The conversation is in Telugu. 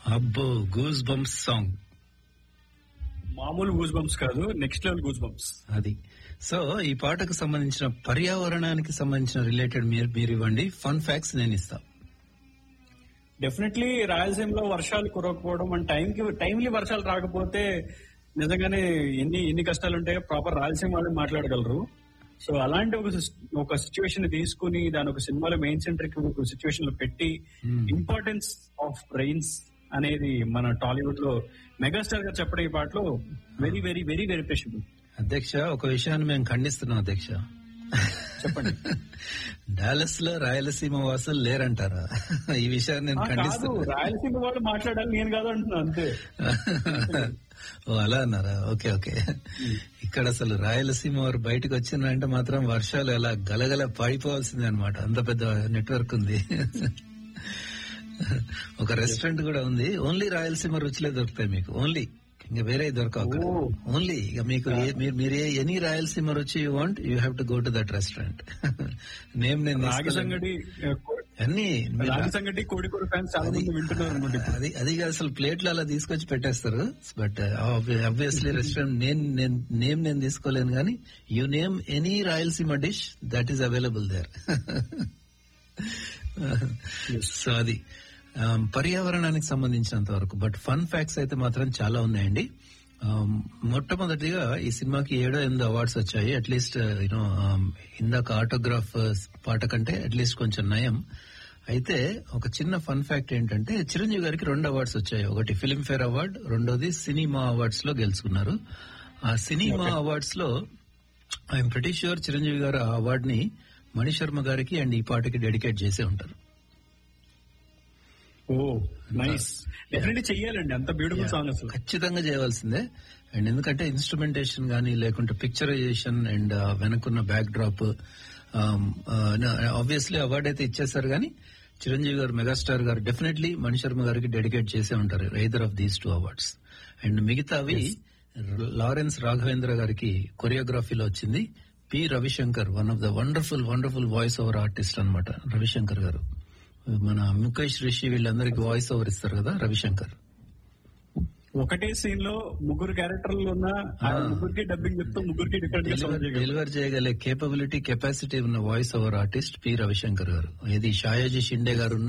అబ్బో గూస్ బంప్స్ సాంగ్ మామూలు గూస్ బంప్స్ కాదు నెక్స్ట్ లెవెల్ గూస్ బంప్స్ అది సో ఈ పాటకు సంబంధించిన పర్యావరణానికి సంబంధించిన రిలేటెడ్ మీరు మీరు ఇవ్వండి ఫన్ ఫ్యాక్ట్స్ నేను ఇస్తా డెఫినెట్లీ రాయలసీమలో వర్షాలు కురవకపోవడం అండ్ టైంకి టైంలీ వర్షాలు రాకపోతే నిజంగానే ఎన్ని ఎన్ని కష్టాలు ఉంటాయో ప్రాపర్ రాయలసీమ వాళ్ళు మాట్లాడగలరు సో అలాంటి ఒక సిస్- ఒక సిచ్యువేషన్ తీసుకుని దాని ఒక సినిమాలో మెయిన్ సెంట్రిక్ ఒక సిచ్యువేషన్ లో పెట్టి ఇంపార్టెన్స్ ఆఫ్ రెయిన్స్ అనేది మన టాలీవుడ్ లో మెగాస్టార్ గారు చెప్పడం ఈ పాటలో వెరీ వెరీ వెరీ వెరీ ప్రెషబుల్ అధ్యక్ష ఒక విషయాన్ని మేము ఖండిస్తున్నాం అధ్యక్ష చెప్పండి డాలస్ లో రాయలసీమ వాసులు లేరంటారా ఈ విషయాన్ని నేను ఆ, కాదు ఖండిస్తున్నా రాయలసీమ వాళ్ళు మాట్లాడాలి నేను కాదు అంటున్నా అంతే ఓ అలా అన్నారా ఓకే ఓకే ఇక్కడ అసలు రాయలసీమ వారు బయటకు వచ్చిందంటే మాత్రం వర్షాలు ఎలా గలగల పాడిపోవాల్సిందే అనమాట అంత పెద్ద నెట్వర్క్ ఉంది ఒక రెస్టారెంట్ కూడా ఉంది ఓన్లీ రాయలసీమ రుచులే దొరుకుతాయి మీకు ఓన్లీ ఇంకా వేరే దొరకవు అక్కడ ఓ. ఓన్లీ ఇక మీకు ఏ- మీరు మీరు ఏ any Rayalaseema Ruchi you want you have to go to that restaurant name నేను రాగి తీసుకోలేను. సంగటి అన్ని మీరు రాగి సంగటి కోడికూర ఫ్యాన్స్ చాలా మంది వింటున్నారు అనమాట ఇప్పుడు. అది అది కాదు అసలు ప్లేట్లు అలా తీసుకొచ్చి పెట్టేస్తారు బట్ ఆబ్వియస్లీ రెస్టారెంట్ నేను నేను- నేమ్ నేను తీసుకోలేను కానీ you name any Rayalaseema dish that is available there so అది um, పర్యావరణానికి సంబంధించినంత వరకు బట్ ఫన్ ఫ్యాక్ట్స్ అయితే మాత్రం చాలా ఉన్నాయండి Um, మొట్టమొదటిగా ఈ సినిమాకి ఏడో ఎనిమిది అవార్డ్స్ వచ్చాయి అట్లీస్ట్ యూనో ఇందాక ఆటోగ్రాఫ్ పాట కంటే అట్లీస్ట్ కొంచెం నయం అయితే ఒక చిన్న ఫన్ ఫ్యాక్ట్ ఏంటంటే చిరంజీవి గారికి రెండు అవార్డ్స్ వచ్చాయి ఒకటి ఫిల్మ్ఫేర్ అవార్డ్ రెండోది సినిమా అవార్డ్స్ లో గెలుచుకున్నారు ఆ సినిమా అవార్డ్స్ లో ఐఎమ్ ప్రతి ష్యూర్ చిరంజీవి గారు ఆ అవార్డ్ ని మణిశర్మ గారికి అండ్ ఈ పాటకి డెడికేట్ చేసే ఉంటారు ఓ నైస్ డెఫినెట్లీ చెయ్యాలండి అంత బ్యూటిఫుల్ సాంగ్ అసలు ఖచ్చితంగా చేయవలసిందే అండ్ ఎందుకంటే ఇన్స్ట్రుమెంటేషన్ గానీ లేకుంటే పిక్చరైజేషన్ అండ్ వెనకున్న బ్యాక్ డ్రాప్ ఆబ్వియస్లీ అవార్డ్ అయితే ఇచ్చేస్తారు కానీ చిరంజీవి గారు మెగాస్టార్ గారు డెఫినెట్లీ మణిశర్మ గారికి డెడికేట్ చేసే ఉంటారు either of these two awards and మిగతావి లారెన్స్ రాఘవేంద్ర గారికి కొరియోగ్రఫీలో వచ్చింది P Ravishankar one of the wonderful wonderful voice over artist అన్నమాట రవిశంకర్ గారు మన ముఖేష్ రిషి వీళ్ళందరికీ వాయిస్ ఓవర్ ఇస్తారు కదా రవిశంకర్ ఒకటే సీన్ లో ముగ్గురు క్యారెక్టర్లు ఉన్న ఆ ముగ్గురికి డబ్బింగ్ చెప్తూ ముగ్గురికి డిఫరెంట్ గా సౌండ్ చేయగలరు డెలివర్ చేయగల కేపబిలిటీ కెపాసిటీ ఉన్న voice over artist P Ravishankar గారు ఇది షాయాజీ షిండే గారు ఉన్న